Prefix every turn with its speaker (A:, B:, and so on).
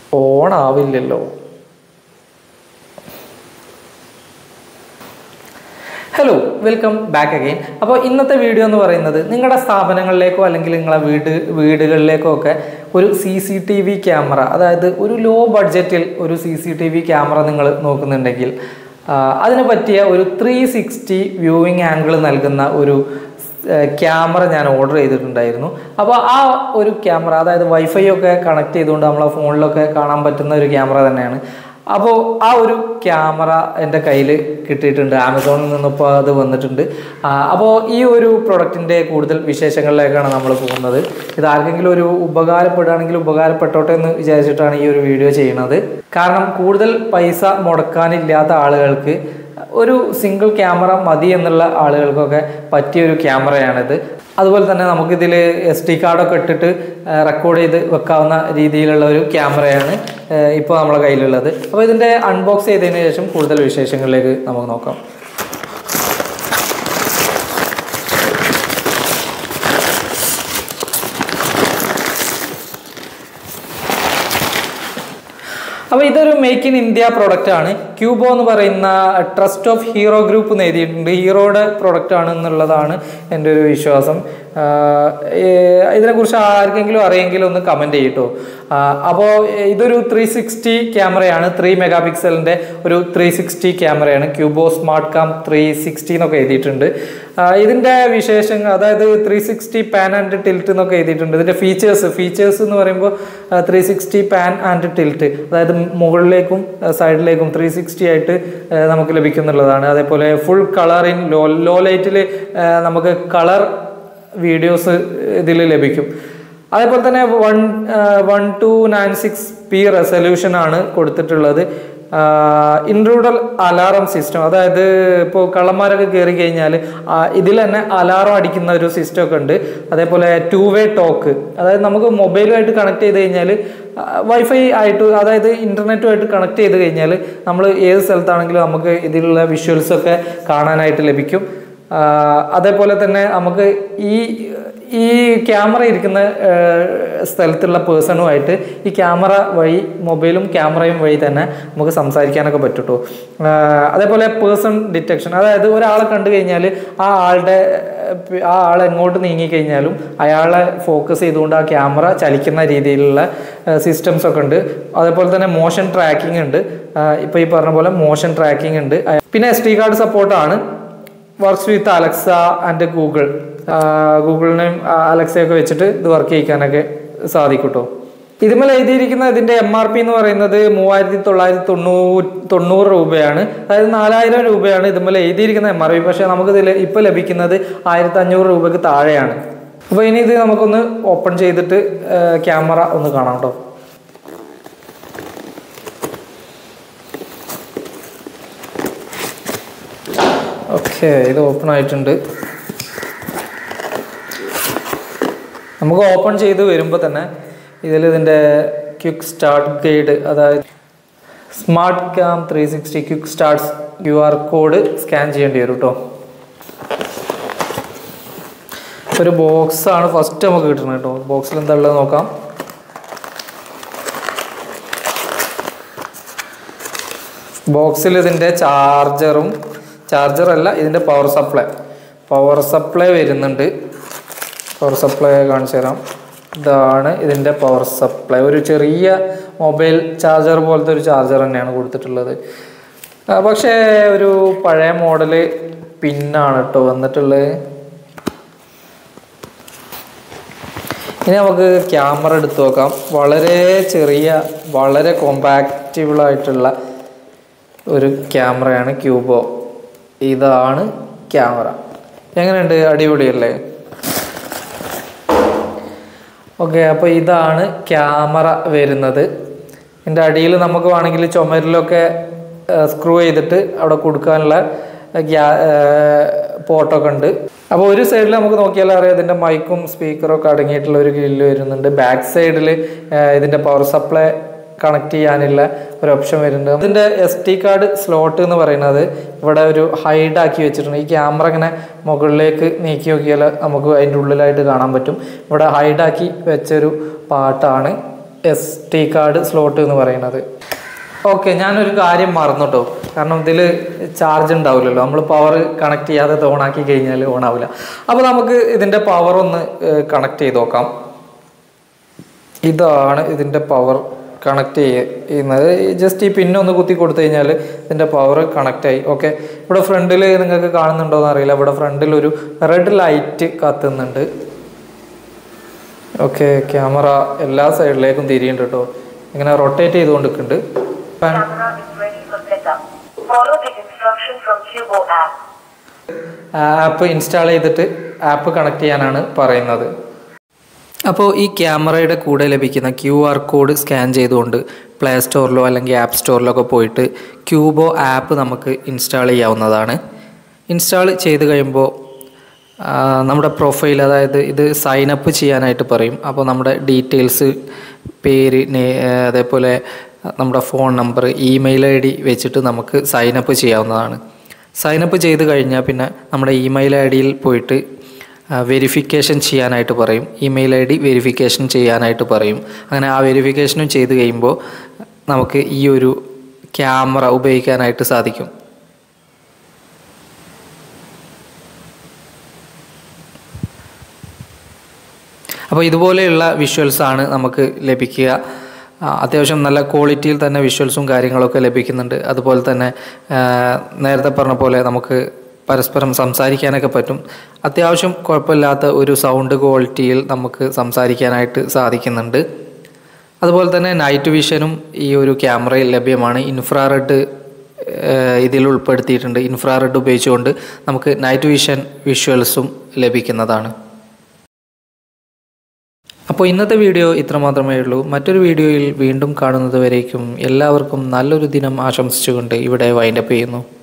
A: On ആവില്ലല്ലോ hello welcome back again അപ്പോൾ ഇന്നത്തെ വീഡിയോ എന്ന് പറയുന്നത് നിങ്ങളുടെ സ്ഥാപനങ്ങളിലേക്കോ അല്ലെങ്കിൽ നിങ്ങളെ വീട് വീടുകളിലേക്കോ ഒക്കെ ഒരു C C T V camera അതായത് ഒരു ലോ ബഡ്ജറ്റിൽ ഒരു C C T V camera നിങ്ങൾ നോക്കുന്നുണ്ടെങ്കിൽ ആ, അതിന് പറ്റിയ ഒരു ത്രീ സിക്സ്റ്റി വ്യൂവിങ് ആംഗിൾ നൽകുന്ന ഒരു ക്യാമറ ഞാൻ ഓർഡർ ചെയ്തിട്ടുണ്ടായിരുന്നു അപ്പോൾ ആ ഒരു ക്യാമറ അതായത് വൈഫൈ ഒക്കെ കണക്ട് ചെയ്തുകൊണ്ട് നമ്മളെ ഫോണിലൊക്കെ കാണാൻ പറ്റുന്ന ഒരു ക്യാമറ തന്നെയാണ് അപ്പോൾ ആ ഒരു ക്യാമറ എൻ്റെ കയ്യിൽ കിട്ടിയിട്ടുണ്ട് ആമസോണിൽ നിന്നിപ്പോൾ അത് വന്നിട്ടുണ്ട് അപ്പോൾ ഈ ഒരു പ്രൊഡക്റ്റിൻ്റെ കൂടുതൽ വിശേഷങ്ങളിലേക്കാണ് നമ്മൾ പോകുന്നത് ഇത് ആർക്കെങ്കിലും ഒരു ഉപകാരപ്പെടുകയാണെങ്കിൽ ഉപകാരപ്പെട്ടോട്ടെ എന്ന് വിചാരിച്ചിട്ടാണ് ഈ ഒരു വീഡിയോ ചെയ്യുന്നത് കാരണം കൂടുതൽ പൈസ മുടക്കാനില്ലാത്ത ആളുകൾക്ക് ഒരു സിംഗിൾ ക്യാമറ മതി എന്നുള്ള ആളുകൾക്കൊക്കെ പറ്റിയ ഒരു ക്യാമറയാണിത് അതുപോലെ തന്നെ നമുക്കിതിൽ എസ് ടി കാർഡൊക്കെ ഇട്ടിട്ട് റെക്കോർഡ് ചെയ്ത് വെക്കാവുന്ന രീതിയിലുള്ള ഒരു ക്യാമറയാണ് ഇപ്പോൾ നമ്മളെ കയ്യിലുള്ളത് അപ്പോൾ ഇതിൻ്റെ അൺബോക്സ് ചെയ്തതിന് ശേഷം കൂടുതൽ വിശേഷങ്ങളിലേക്ക് നമുക്ക് നോക്കാം അപ്പോൾ ഇതൊരു മേക്ക് ഇൻ ഇന്ത്യ പ്രൊഡക്റ്റ് ആണ് ക്യൂബോ എന്ന് പറയുന്ന ട്രസ്റ്റ് ഓഫ് ഹീറോ ഗ്രൂപ്പ് എന്ന് എഴുതിയിട്ടുണ്ട് ഹീറോയുടെ പ്രൊഡക്റ്റ് ആണ് എന്നുള്ളതാണ് എൻ്റെ ഒരു വിശ്വാസം ആഹ് ഏഹ് ഇതിനെക്കുറിച്ച് ആർക്കെങ്കിലും അറിയെങ്കിലും ഒന്ന് കമൻറ്റ് ചെയ്യട്ടോ അപ്പോൾ ഇതൊരു ത്രീ സിക്സ്റ്റി ക്യാമറയാണ് ത്രീ മെഗാ പിക്സലിൻ്റെ ഒരു ത്രീ സിക്സ്റ്റി ക്യാമറയാണ് Qubo smart cam three sixty എന്നൊക്കെ എഴുതിയിട്ടുണ്ട് ആഹ് ഇതിൻ്റെ വിശേഷങ്ങൾ അതായത് three sixty pan and tilt എന്നൊക്കെ എഴുതിയിട്ടുണ്ട് ഇതിൻ്റെ ഫീച്ചേഴ്സ് ഫീച്ചേഴ്സ് എന്ന് പറയുമ്പോൾ three sixty pan and tilt അതായത് മുകളിലേക്കും സൈഡിലേക്കും ത്രീ സിക്സ്റ്റി ആയിട്ട് ആഹ് നമുക്ക് ലഭിക്കുന്നുള്ളതാണ് അതേപോലെ full colour in low low ലൈറ്റിൽ നമുക്ക് കളർ വീഡിയോസ് ഇതിൽ ലഭിക്കും അതേപോലെ തന്നെ one one two nine six P resolution ആണ് കൊടുത്തിട്ടുള്ളത് ഇൻട്രൂഡൽ അലാറം സിസ്റ്റം അതായത് ഇപ്പോൾ കള്ളന്മാരൊക്കെ കയറി കഴിഞ്ഞാൽ ഇതിൽ തന്നെ അലാറം അടിക്കുന്ന ഒരു സിസ്റ്റം ഒക്കെ ഉണ്ട് അതേപോലെ ടു വേ ടോക്ക് അതായത് നമുക്ക് മൊബൈലുമായിട്ട് കണക്ട് ചെയ്ത് കഴിഞ്ഞാൽ വൈഫൈ ആയിട്ട് അതായത് ഇൻ്റർനെറ്റുമായിട്ട് കണക്ട് ചെയ്ത് കഴിഞ്ഞാൽ നമ്മൾ ഏത് സ്ഥലത്താണെങ്കിലും നമുക്ക് ഇതിലുള്ള വിഷ്വൽസ് ഒക്കെ കാണാനായിട്ട് ലഭിക്കും ആ, അതേപോലെ തന്നെ നമുക്ക് ഈ ഈ ക്യാമറ ഇരിക്കുന്ന ആ, സ്ഥലത്തുള്ള പേഴ്സണുമായിട്ട് ഈ ക്യാമറ വഴി മൊബൈലും ക്യാമറയും വഴി തന്നെ നമുക്ക് സംസാരിക്കാനൊക്കെ പറ്റും ട്ടോ. ആ അതേപോലെ പേഴ്സൺ ഡിറ്റക്ഷൻ അതായത് ഒരാളെ കണ്ടു കഴിഞ്ഞാൽ ആ ആളുടെ പ് ആ ആൾ എങ്ങോട്ട് നീങ്ങിക്കഴിഞ്ഞാലും അയാളെ ഫോക്കസ് ചെയ്തുകൊണ്ട് ആ ക്യാമറ ചലിക്കുന്ന രീതിയിലുള്ള സിസ്റ്റംസ് ഒക്കെ ഉണ്ട് അതേപോലെ തന്നെ മോഷൻ ട്രാക്കിംഗ് ഉണ്ട് ഇപ്പോൾ ഈ പറഞ്ഞ പോലെ മോഷൻ ട്രാക്കിംഗ് ഉണ്ട് പിന്നെ എസ് ടി കാർഡ് സപ്പോർട്ടാണ് works with Alexa and Google ഗൂഗിളിനെയും അലക്സയൊക്കെ വെച്ചിട്ട് ഇത് വർക്ക് ചെയ്യിക്കാനൊക്കെ സാധിക്കും കേട്ടോ ഇതിന്മേൽ എഴുതിയിരിക്കുന്ന ഇതിന്റെ എം ആർ പി എന്ന് പറയുന്നത് മൂവായിരത്തി തൊള്ളായിരത്തി തൊണ്ണൂറ് തൊണ്ണൂറ് രൂപയാണ് അതായത് നാലായിരം രൂപയാണ് ഇതിന്മേൽ എഴുതിയിരിക്കുന്ന എം ആർ പി പക്ഷേ നമുക്ക് ഇതിൽ ഇപ്പോൾ ലഭിക്കുന്നത് ആയിരത്തി അഞ്ഞൂറ് രൂപയ്ക്ക് താഴെയാണ് അപ്പോൾ ഇനി ഇത് നമുക്കൊന്ന് ഓപ്പൺ ചെയ്തിട്ട് ക്യാമറ ഒന്ന് കാണാം കേട്ടോ ഓക്കെ ഇത് ഓപ്പൺ ആയിട്ടുണ്ട് നമുക്ക് ഓപ്പൺ ചെയ്ത് വരുമ്പോൾ തന്നെ ഇതിൽ ഇതിൻ്റെ ക്വിക്ക് സ്റ്റാർട്ട് ഗൈഡ് അതായത് smart cam three sixty quick start Q R code scan ചെയ്യേണ്ടി വരും കേട്ടോ ഒരു ബോക്സ് ആണ് ഫസ്റ്റ് നമുക്ക് കിട്ടുന്നത് കേട്ടോ ബോക്സിൽ എന്താ ഉള്ളത് നോക്കാം ബോക്സിൽ ഇതിൻ്റെ ചാർജറും ചാർജർ അല്ല ഇതിൻ്റെ പവർ സപ്ലൈ പവർ സപ്ലൈ വരുന്നുണ്ട് പവർ സപ്ലൈ കാണിച്ചു തരാം ഇതാണ് ഇതിൻ്റെ പവർ സപ്ലൈ ഒരു ചെറിയ മൊബൈൽ ചാർജർ പോലത്തെ ഒരു ചാർജർ തന്നെയാണ് കൊടുത്തിട്ടുള്ളത് ആ, പക്ഷേ ഒരു പഴയ മോഡല് പിന്നാണ് കേട്ടോ വന്നിട്ടുള്ളത് ഇനി നമുക്ക് ക്യാമറ എടുത്ത് നോക്കാം വളരെ ചെറിയ വളരെ കോമ്പാക്റ്റബിൾ ആയിട്ടുള്ള ഒരു ക്യാമറയാണ് ക്യൂബോ ഇതാണ് ക്യാമറ എങ്ങനെയുണ്ട് അടിപൊളിയല്ലേ ഓക്കെ അപ്പോൾ ഇതാണ് ക്യാമറ വരുന്നത് ഇതിൻ്റെ അടിയിൽ നമുക്ക് വേണമെങ്കിൽ ചുമരിലൊക്കെ സ്ക്രൂ ചെയ്തിട്ട് അവിടെ കൊടുക്കാനുള്ള ഗ്യാ പോർട്ടൊക്കെ ഉണ്ട് അപ്പോൾ ഒരു സൈഡിൽ നമുക്ക് നോക്കിയാൽ അറിയാം ഇതിൻ്റെ മൈക്കും സ്പീക്കറും ഒക്കെ അടങ്ങിയിട്ടുള്ള ഒരു ഗ്രില്ല് വരുന്നുണ്ട് ബാക്ക് സൈഡിൽ ഇതിൻ്റെ പവർ സപ്ലൈ കണക്ട് ചെയ്യാനുള്ള ഒരു ഓപ്ഷൻ വരുന്നുണ്ട് ഇതിൻ്റെ എസ് ടി കാർഡ് സ്ലോട്ട് എന്ന് പറയുന്നത് ഇവിടെ ഒരു ഹൈഡ് ആക്കി വെച്ചിട്ടുണ്ട് ഈ ക്യാമറ ഇങ്ങനെ മുകളിലേക്ക് നീക്കി നോക്കിയാൽ നമുക്ക് അതിൻ്റെ ഉള്ളിലായിട്ട് കാണാൻ പറ്റും ഇവിടെ ഹൈഡ് ആക്കി വെച്ചൊരു പാട്ടാണ് എസ് ടി കാർഡ് സ്ലോട്ട് എന്ന് പറയുന്നത് ഓക്കെ ഞാനൊരു കാര്യം മറന്നു കേട്ടോ കാരണം ഇതിൽ ചാർജ് ഉണ്ടാവില്ലല്ലോ നമ്മൾ പവർ കണക്ട് ചെയ്യാതെ ഇത് ഓണാക്കി കഴിഞ്ഞാൽ ഓൺ ആവില്ല അപ്പോൾ നമുക്ക് ഇതിൻ്റെ പവർ ഒന്ന് കണക്ട് ചെയ്ത് നോക്കാം ഇതാണ് ഇതിൻ്റെ പവർ കണക്ട് ചെയ്യുന്നത് ജസ്റ്റ് ഈ പിന്നൊന്ന് കുത്തി കൊടുത്തു കഴിഞ്ഞാൽ ഇതിൻ്റെ പവർ കണക്റ്റായി ഓക്കെ ഇവിടെ ഫ്രണ്ടിൽ നിങ്ങൾക്ക് കാണുന്നുണ്ടോ എന്ന് അറിയില്ല ഇവിടെ ഫ്രണ്ടിൽ ഒരു റെഡ് ലൈറ്റ് കത്തുന്നുണ്ട് ഓക്കെ ക്യാമറ എല്ലാ സൈഡിലേക്കും തിരിയുന്നുണ്ട് കേട്ടോ ഇങ്ങനെ റൊട്ടേറ്റ് ചെയ്തുകൊണ്ടിരിക്കുന്നുണ്ട്
B: Camera is ready for setup. Follow the instruction from Cubo app.
A: App install ചെയ്തിട്ട് ആപ്പ് കണക്ട് ചെയ്യാനാണ് പറയുന്നത് അപ്പോൾ ഈ ക്യാമറയുടെ കൂടെ ലഭിക്കുന്ന ക്യു ആർ കോഡ് സ്കാൻ ചെയ്തുകൊണ്ട് പ്ലേ സ്റ്റോറിലോ അല്ലെങ്കിൽ ആപ്പ് സ്റ്റോറിലോ ഒക്കെ പോയിട്ട് ക്യൂബോ ആപ്പ് നമുക്ക് ഇൻസ്റ്റാൾ ചെയ്യാവുന്നതാണ് ഇൻസ്റ്റാൾ ചെയ്ത് കഴിയുമ്പോൾ ആ, നമ്മുടെ പ്രൊഫൈൽ അതായത് ഇത് സൈൻ അപ്പ് ചെയ്യാനായിട്ട് പറയും അപ്പോൾ നമ്മുടെ ഡീറ്റെയിൽസ് പേര് നേ- അതേപോലെ നമ്മുടെ phone number email I D വെച്ചിട്ട് നമുക്ക് സൈൻ അപ്പ് ചെയ്യാവുന്നതാണ് സൈൻ അപ്പ് ചെയ്ത് കഴിഞ്ഞാൽ പിന്നെ നമ്മുടെ ഇമെയിൽ ഐ ഡിയിൽ പോയിട്ട് വെരിഫിക്കേഷൻ ചെയ്യാനായിട്ട് പറയും ഇമെയിൽ ഐ ഡി വെരിഫിക്കേഷൻ ചെയ്യാനായിട്ട് പറയും അങ്ങനെ ആ വെരിഫിക്കേഷനും ചെയ്ത് കഴിയുമ്പോൾ നമുക്ക് ഈ ഒരു ക്യാമറ ഉപയോഗിക്കാനായിട്ട് സാധിക്കും അപ്പോൾ ഇതുപോലെയുള്ള വിഷ്വൽസ് ആണ് നമുക്ക് ലഭിക്കുക ആ, അത്യാവശ്യം നല്ല ക്വാളിറ്റിയിൽ തന്നെ വിഷ്വൽസും കാര്യങ്ങളൊക്കെ ലഭിക്കുന്നുണ്ട് അതുപോലെ തന്നെ ആ, നേരത്തെ പറഞ്ഞ പോലെ നമുക്ക് പരസ്പരം സംസാരിക്കാനൊക്കെ പറ്റും അത്യാവശ്യം കുഴപ്പമില്ലാത്ത ഒരു സൗണ്ട് ക്വാളിറ്റിയിൽ നമുക്ക് സംസാരിക്കാനായിട്ട് സാധിക്കുന്നുണ്ട് അതുപോലെ തന്നെ നൈറ്റ് വിഷനും ഈ ഒരു ക്യാമറയിൽ ലഭ്യമാണ് ഇൻഫ്രാറെഡ് ഇതിൽ ഉൾപ്പെടുത്തിയിട്ടുണ്ട് ഇൻഫ്രാറെഡ് ഉപയോഗിച്ചുകൊണ്ട് നമുക്ക് നൈറ്റ് വിഷൻ വിഷ്വൽസും ലഭിക്കുന്നതാണ് അപ്പോൾ ഇന്നത്തെ വീഡിയോ ഇത്ര മാത്രമേ ഉള്ളൂ മറ്റൊരു വീഡിയോയിൽ വീണ്ടും കാണുന്നത് വരേക്കും എല്ലാവർക്കും നല്ലൊരു ദിനം ആശംസിച്ചുകൊണ്ട് ഇവിടെ വൈൻഡപ്പ് ചെയ്യുന്നു